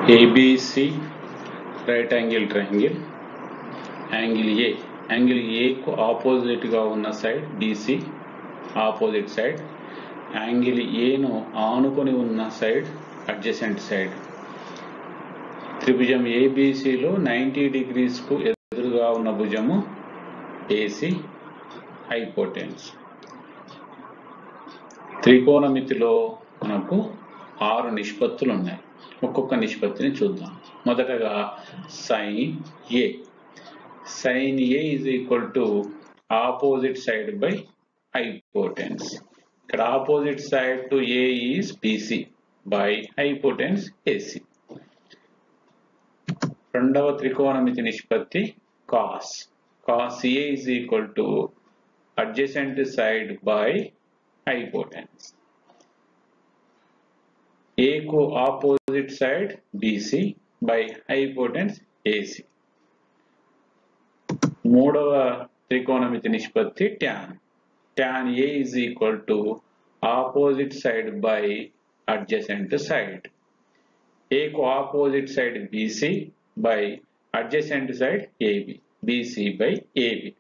ABC right angle triangle angle A angle ఏకు ఆపోజిట్గా ఉన్న side BC opposite side angle ఏను ఆనుకొని ఉన్న సైడ్ అడ్జసెంట్ సైడ్ త్రిభుజం ఏబిసిలో నైంటీ డిగ్రీస్కు ఎదురుగా ఉన్న భుజము ఏసీ హైపోటెన్స్ త్రికోణమితిలో మనకు ఆరు నిష్పత్తులు ఉన్నాయి ఒక్కొక్క నిష్పత్తిని చూద్దాం మొదటగా sine A sine A is equal to opposite side by hypotenuse ఇక్కడ opposite side to A is BC by hypotenuse AC రెండవ త్రికోణమితి నిష్పత్తి cos cos A is equal to adjacent side by hypotenuse A కు opposite side BC by hypotenuse AC మూడవ త్రికోణమితి నిష్పత్తి tan tan A is equal to opposite side by adjacent side A కు opposite side BC by adjacent side AB BC by AB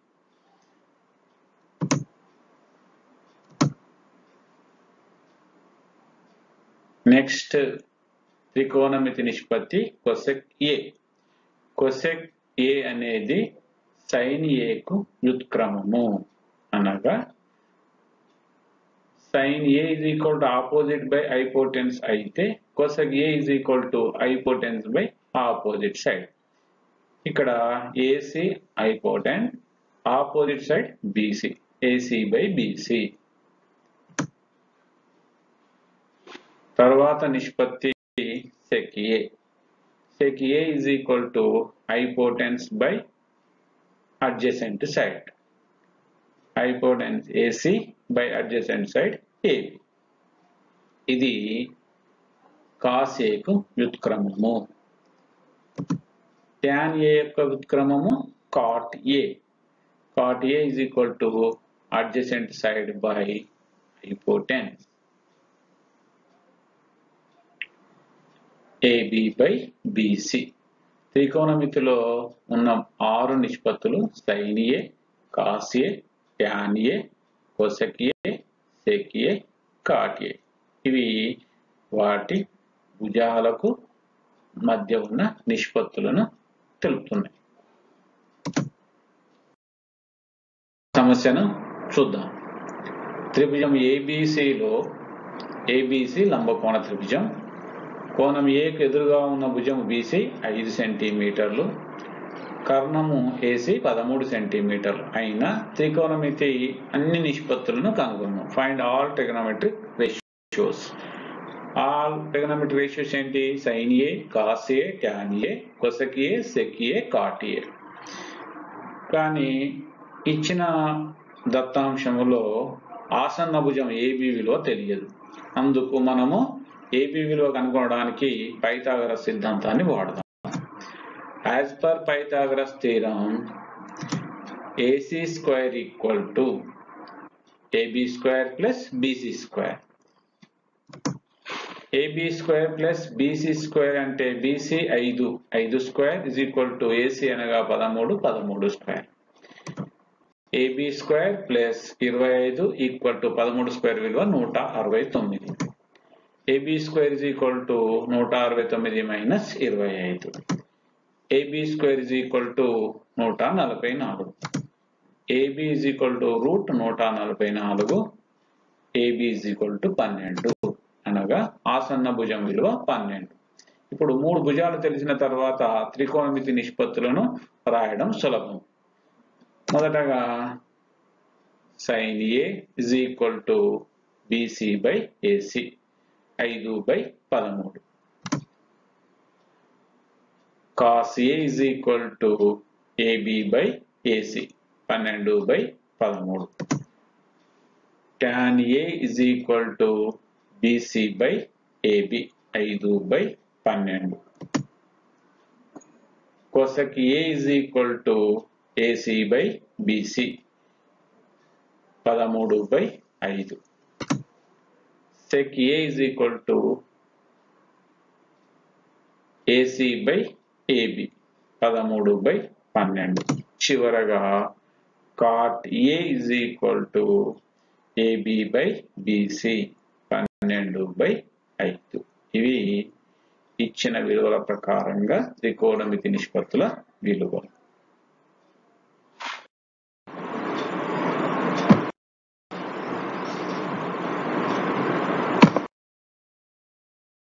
next త్రికోణమితి నిష్పత్తి cosec ఏ cosec ఏ అనేది sign ఏకు వ్యుత్క్రమము అనగా sine A is equal to opposite by hypotenuse అయితే cosec A is equal to hypotenuse by opposite side ఇక్కడ AC hypotenuse opposite side BC AC by BC తర్వాత నిష్పత్తి sec A sec A is equal to hypotenuse by adjacent side hypotenuse AC by adjacent side AB ఇది cos ఏకు వ్యుత్క్రమము tan A యొక్క వ్యుత్క్రమము cot A cot A is equal to adjacent side by hypotenuse AB by BC త్రికోణమితిలో ఉన్న ఆరు నిష్పత్తులు sine A cos A tan A cosec A sec A cot A ఇవి వాటి భుజాలకు మధ్య ఉన్న నిష్పత్తులను తెలుపుతున్నాయి సమస్యను చూద్దాం త్రిభుజం ఏబిసిలో ఏబిసి లంబకోణ త్రిభుజం కోణం ఏకు ఎదురుగా ఉన్న భుజం బీసీ ఐదు సెంటీమీటర్లు కర్ణము ఏసీ పదమూడు సెంటీమీటర్లు అయిన త్రికోణమితి అన్ని నిష్పత్తులను కనుగొన్నాం find all trigonometric ratios all trigonometric ratios ఏంటి sine A cos A tan A cosec A sec A cot A కానీ ఇచ్చిన దత్తాంశములో ఆసన్న భుజం ఏబి విలువ తెలియదు అందుకు మనము ఏబి విలువ కనుగొనడానికి పైథాగరస్ సిద్ధాంతాన్ని వాడదాం as per Pythagoras theorem AC square equal to AB square plus BC square AB square plus BC square అంటే బీసీ ఐదు ఐదు square is equal to AC అనగా పదమూడు పదమూడు స్క్వేర్ ఏబి స్క్వేర్ ప్లస్ ఇరవై ఐదు ఈక్వల్ టు పదమూడు స్క్వేర్ విలువ నూట అరవై తొమ్మిది AB square is equal to నూట అరవై తొమ్మిది మైనస్ ఇరవై ఐదు AB square is equal to నూట నలభై నాలుగు AB is equal to root నూట నలభై నాలుగు ఏబి ఇజ్ ఈక్వల్ టు పన్నెండు అనగా ఆసన్న భుజం విలువ పన్నెండు ఇప్పుడు మూడు భుజాలు తెలిసిన తర్వాత త్రికోణమితి నిష్పత్తులను రాయడం సులభం మొదటగా sine A is equal to BC by AC ఐదు బై పదమూడు cos A is equal to AB by AC పన్నెండు బై పదమూడు tan A is equal to BC by AB ఐదు బై పన్నెండు cosec A is equal to AC by BC పదమూడు by ఐదు sec A is equal to AC by AB పదమూడు by పన్నెండు చివరగా cot A is equal to AB by BC పన్నెండు by ఐదు ఇవి ఇచ్చిన విలువల ప్రకారంగా త్రికోణమితి నిష్పత్తుల విలువలు